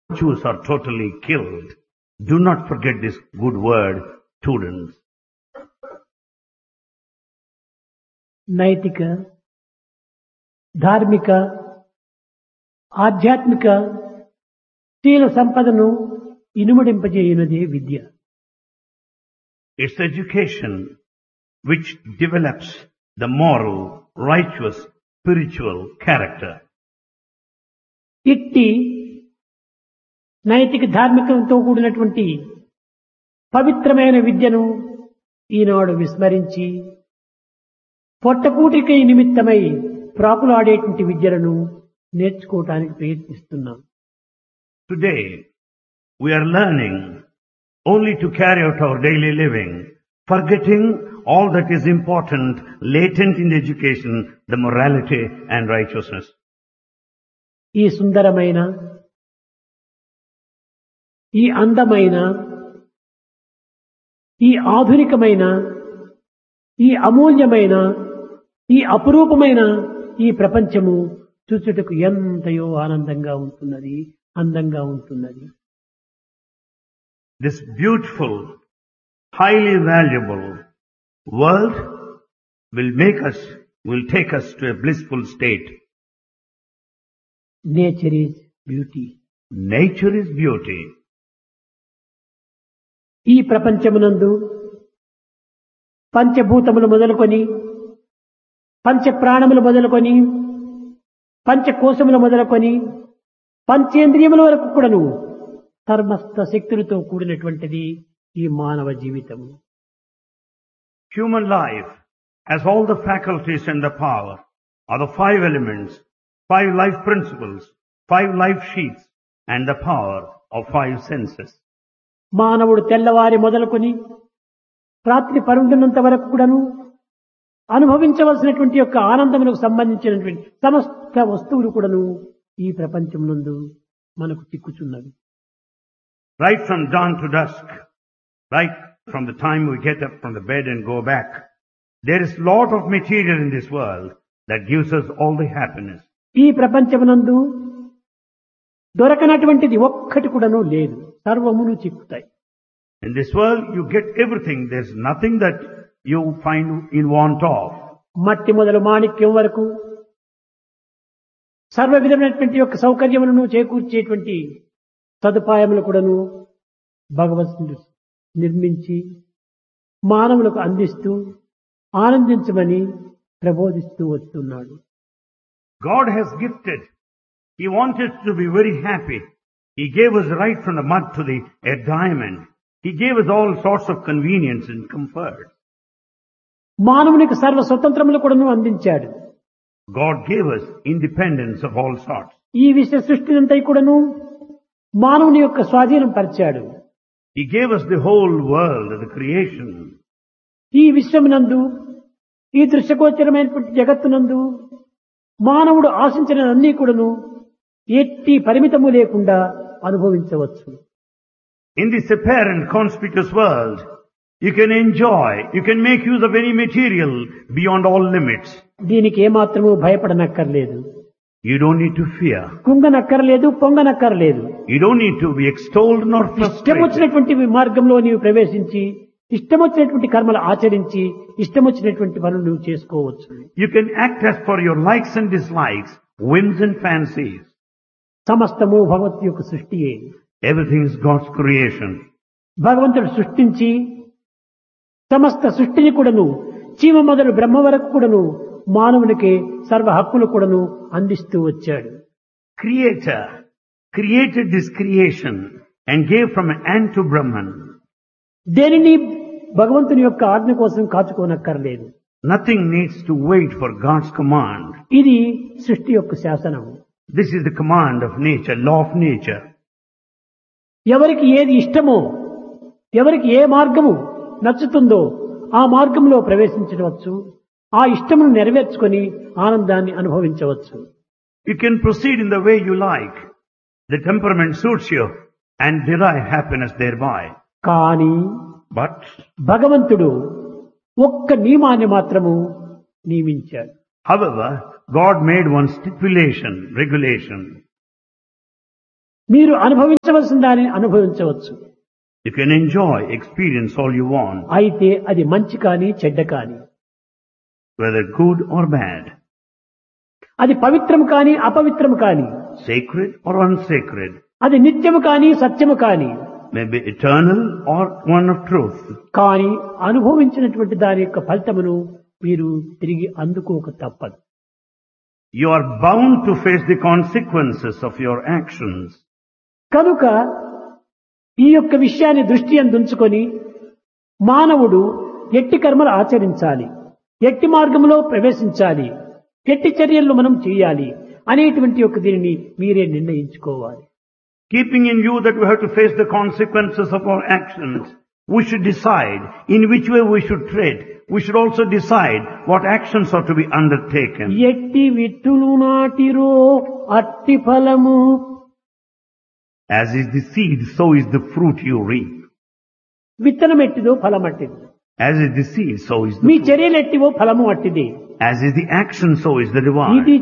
virtues are totally killed. Do not forget this good word, students. నైతిక ధార్మిక ఆధ్యాత్మిక శీల సంపదను ఇనుమడింపజేయునదే విద్య It's education which develops the moral, righteous, spiritual character. ఇట్టి నైతిక ధార్మికంతో కూడినటువంటి పవిత్రమైన విద్యను ఈనాడు విస్మరించి పొట్టపూటికై నిమిత్తమై ప్రాకులాడేటువంటి విద్యలను నేర్చుకోవటానికి ప్రయత్నిస్తున్నాం Today, we are learning only to carry out our daily living, forgetting all that is important, latent in the education, the morality and righteousness. ఈ సుందరమైన ఈ అందమైన ఈ ఆధునికమైన ఈ అమూల్యమైన ఈ అపురూపమైన ఈ ప్రపంచము చూచుటకు ఎంతయో ఆనందంగా ఉంటున్నది అందంగా ఉంటున్నది This beautiful, highly valuable world will make us, will take us to a blissful state. Nature is beauty Nature is beauty. ఈ ప్రపంచమునందు పంచభూతములు మొదలుకొని పంచ ప్రాణములు మొదలుకొని పంచకోశములు మొదలుకొని పంచేంద్రియముల వరకు కూడాను సర్మస్త శక్తులతో కూడినటువంటిది ఈ మానవ జీవితము Human life has all the faculties and the power are the five elements, five life principles, five life sheets, and the power of five senses. మానవుడు తెల్లవారి మొదలుకొని రాత్రి పరుగున్నంత వరకు కూడాను అనుభవించవలసినటువంటి యొక్క ఆనందములకు సంబంధించినటువంటి సమస్త వస్తువులు కూడాను ఈ ప్రపంచం నందు మనకు చిక్కుచున్నవి Right from dawn to dusk, right from the time we get up from the bed and go back, there is lot of material in this world that gives us all the happiness. ఈ ప్రపంచమునందు దొరకనటువంటిది ఒక్కటి కూడాను లేదు సర్వమును చిక్కుతాయి In this world, you get everything. There's nothing that you find in want of. మట్టి మొదలు మాణిక్యం వరకు సర్వ విధమైనటువంటి యొక్క సౌకర్యములను చేకూర్చేటువంటి సదుపాయములు కూడాను భగవంతుడు నిర్మించి మానవులకు అందిస్తూ ఆనందించమని ప్రబోధిస్తూ వస్తున్నాడు God has gifted. He wanted to be very happy. He gave us right from the mud to the a diamond. He gave us all sorts of convenience and comfort. మానవునికి సర్వ స్వతంత్రములు కూడాను అందించాడు God gave us independence of all sorts. ఈ విశ్వ సృష్టినంతా కూడాను మానవుని యొక్క స్వాధీనం పరిచాడు He gave us the whole world, the creation. ఈ విశ్వమునందు ఈ దృశ్యగోచరమైనటువంటి జగత్తునందు మానవుడు ఆశించిన అన్ని కూడాను ఎట్టి పరిమితము లేకుండా అనుభవించవచ్చు In this apparent conspicuous world, you can enjoy, you can make use of any material beyond all limits. దీనికి ఏమాత్రము భయపడనక్కర్లేదు You don't need to fear. కుంగనక్కర్లేదు పొంగనక్కర్లేదు You don't need to be extolled nor ఇష్టం frustrated. వచ్చినటువంటి మార్గంలో నీవు ప్రవేశించి ఇష్టం వచ్చినటువంటి కర్మలు ఆచరించి ఇష్టం వచ్చినటువంటి పనులు నువ్వు చేసుకోవచ్చు You can act as per your likes and dislikes, whims and fancies. సమస్తము భగవత్ యొక్క సృష్టియే Everything is God's creation. భగవంతుడు సృష్టించి సమస్త సృష్టిని కూడాను చీమ మొదలు బ్రహ్మ వరకు కూడాను మానవునికి సర్వ హక్కులు కూడాను అందిస్తూ వచ్చాడు Creator created this creation and gave from ant to Brahman. దేనిని భగవంతుని యొక్క ఆజ్ఞ కోసం కాచుకోనక్కర్లేదు Nothing needs to wait for God's command. ఇది సృష్టి యొక్క శాసనం This is the command of nature, law of nature. ఎవరికి ఏది ఇష్టమో ఎవరికి ఏ మార్గము నచ్చుతుందో ఆ మార్గంలో ప్రవేశించవచ్చు ఆ ఇష్టమును నెరవేర్చుకొని ఆనందాన్ని అనుభవించవచ్చు You can proceed in the way you like. The temperament suits you and derive happiness thereby. కానీ But భగవంతుడు ఒక్క నియమాన్ని మాత్రము నియమించాడు However, God made one stipulation, regulation. మీరు అనుభవించవలసిన దానిని అనుభవించవచ్చు You can enjoy, experience all you want, అయితే అది మంచి కానీ చెడ్డ కానీ whether good or bad, అది పవిత్రము కానీ అపవిత్రము కానీ sacred or unsacred, అది నిత్యము కానీ సత్యము కానీ may be eternal or one of truth. కానీ అనుభవించినటువంటి దాని యొక్క ఫలితమును మీరు తిరిగి అందుకోక తప్పదు You are bound to face the consequences of your actions. కనుక ఈ యొక్క విషయాన్ని దృష్టి అందుంచుకొని మానవుడు ఎట్టి కర్మలు ఆచరించాలి ఎట్టి మార్గంలో ప్రవేశించాలి ఎట్టి చర్యలు మనం చేయాలి అనేటువంటి యొక్క దీనిని మీరే నిర్ణయించుకోవాలి Keeping in view that we have to face the consequences of our actions, we should decide in which way we should tread. We should also decide what actions are to be undertaken. ఎట్టి విత్తులు నాటిరో అట్టి ఫలము As is the seed, so is the fruit you reap. విత్తనం ఎట్టిదో ఫలం అట్టిది As is the seed, so is me the fruit. చర్యలు ఎట్టివో ఫలము అట్టిది As is the action, so is the reward. ఇది